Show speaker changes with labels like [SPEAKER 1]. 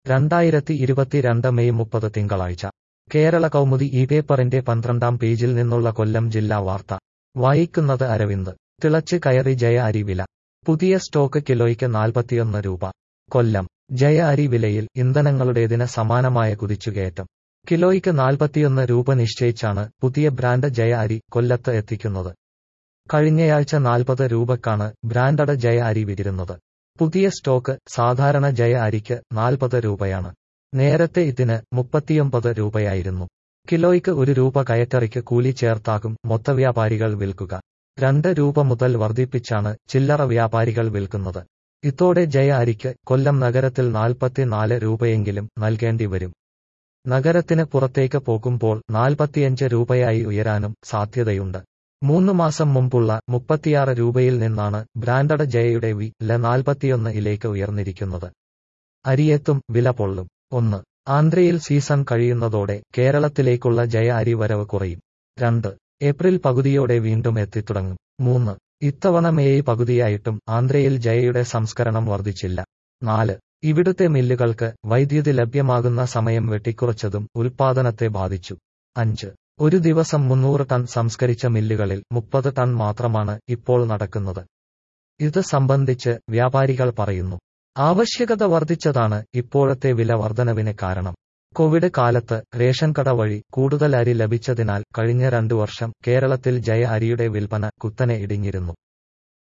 [SPEAKER 1] രണ്ടായിരത്തി ഇരുപത്തിരണ്ട് മെയ് മുപ്പത് തിങ്കളാഴ്ച കേരള കൗമുദി ഈ പേപ്പറിന്റെ പന്ത്രണ്ടാം പേജിൽ നിന്നുള്ള കൊല്ലം ജില്ലാ വാർത്ത വായിക്കുന്നത് അരവിന്ദ് തിളച്ച് കയറി ജയ അരി വില പുതിയ സ്റ്റോക്ക് കിലോയ്ക്ക് നാൽപ്പത്തിയൊന്ന് രൂപ കൊല്ലം ജയ അരി വിലയിൽ ഇന്ധനങ്ങളുടേതിന് സമാനമായ കുതിച്ചുകയറ്റം കിലോയ്ക്ക് നാൽപ്പത്തിയൊന്ന് രൂപ നിശ്ചയിച്ചാണ് പുതിയ ബ്രാൻഡ് ജയ അരി കൊല്ലത്ത് എത്തിക്കുന്നത് കഴിഞ്ഞയാഴ്ച നാൽപ്പത് രൂപക്കാണ് ബ്രാൻഡഡ് ജയ അരി വിതിരുന്നത് പുതിയ സ്റ്റോക്ക് സാധാരണ ജയ അരിക്ക് നാൽപ്പത് രൂപയാണ് നേരത്തെ ഇതിന് മുപ്പത്തിയൊമ്പത് രൂപയായിരുന്നു കിലോയ്ക്ക് ഒരു രൂപ കയറ്ററിക്ക് കൂലി ചേർത്താകും മൊത്തവ്യാപാരികൾ വിൽക്കുക രണ്ട് രൂപ മുതൽ വർദ്ധിപ്പിച്ചാണ് ചില്ലറ വ്യാപാരികൾ വിൽക്കുന്നത് ഇതോടെ ജയ അരിക്ക് കൊല്ലം നഗരത്തിൽ നാൽപ്പത്തിനാല് രൂപയെങ്കിലും നൽകേണ്ടി വരും നഗരത്തിന് പുറത്തേക്ക് പോകുമ്പോൾ നാൽപ്പത്തിയഞ്ച് രൂപയായി ഉയരാനും സാധ്യതയുണ്ട് മൂന്ന് മാസം മുമ്പുള്ള മുപ്പത്തിയാറ് രൂപയിൽ നിന്നാണ് ബ്രാൻഡഡ് ജയയുടെ വി ല നാൽപ്പത്തിയൊന്ന് ഇലേക്ക് ഉയർന്നിരിക്കുന്നത് അരിയെത്തും വില പൊള്ളും ഒന്ന് ആന്ധ്രയിൽ സീസൺ കഴിയുന്നതോടെ കേരളത്തിലേക്കുള്ള ജയ അരി വരവ് കുറയും രണ്ട് ഏപ്രിൽ പകുതിയോടെ വീണ്ടും എത്തിത്തുടങ്ങും മൂന്ന് ഇത്തവണ മേയ് പകുതിയായിട്ടും ആന്ധ്രയിൽ ജയയുടെ സംസ്കരണം വർദ്ധിച്ചില്ല നാല് ഇവിടുത്തെ മില്ലുകൾക്ക് വൈദ്യുതി ലഭ്യമാകുന്ന സമയം വെട്ടിക്കുറച്ചതും ഉൽപാദനത്തെ ബാധിച്ചു അഞ്ച് ഒരു ദിവസം മുന്നൂറ് ടൺ സംസ്കരിച്ച മില്ലുകളിൽ മുപ്പത് ടൺ മാത്രമാണ് ഇപ്പോൾ നടക്കുന്നത് ഇത് സംബന്ധിച്ച് വ്യാപാരികൾ പറയുന്നു ആവശ്യകത വർദ്ധിച്ചതാണ് ഇപ്പോഴത്തെ വില വർധനവിന് കാരണം കോവിഡ് കാലത്ത് റേഷൻ കട വഴി കൂടുതൽ അരി ലഭിച്ചതിനാൽ കഴിഞ്ഞ രണ്ടു വർഷം കേരളത്തിൽ ജയ അരിയുടെ വിൽപ്പന കുത്തനെ ഇടിഞ്ഞിരുന്നു